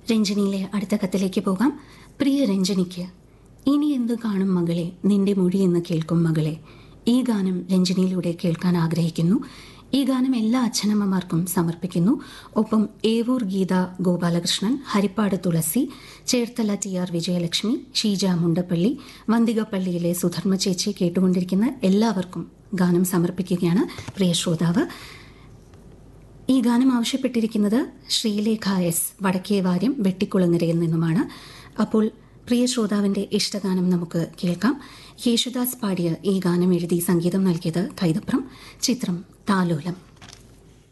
രഞ്ജനിയിലെ അടുത്ത കത്തിലേക്ക് പോകാം പ്രിയ രഞ്ജനിക്ക് ഇനി എന്ത് കാണും മകളെ നിന്റെ മൊഴി എന്ന് കേൾക്കും മകളെ ഈ ഗാനം രഞ്ജനിയിലൂടെ കേൾക്കാൻ ആഗ്രഹിക്കുന്നു ഈ ഗാനം എല്ലാ അച്ഛനമ്മമാർക്കും സമർപ്പിക്കുന്നു ഒപ്പം ഏവൂർ ഗീത ഗോപാലകൃഷ്ണൻ ഹരിപ്പാട് തുളസി ചേർത്തല ടി ആർ വിജയലക്ഷ്മി ഷീജ മുണ്ടപ്പള്ളി വന്തികപ്പള്ളിയിലെ സുധർമ്മ ചേച്ചി കേട്ടുകൊണ്ടിരിക്കുന്ന എല്ലാവർക്കും ഗാനം സമർപ്പിക്കുകയാണ് പ്രിയ ശ്രോതാവ് ഈ ഗാനം ആവശ്യപ്പെട്ടിരിക്കുന്നത് ശ്രീലേഖ എസ് വടക്കേവാര്യം വെട്ടിക്കുളങ്ങരയിൽ നിന്നുമാണ് അപ്പോൾ പ്രിയ ശ്രോതാവിന്റെ ഇഷ്ടഗാനം നമുക്ക് കേൾക്കാം യേശുദാസ് പാടിയ ഈ ഗാനം എഴുതി സംഗീതം നൽകിയത് കൈതപ്രം ചിത്രം താലോലം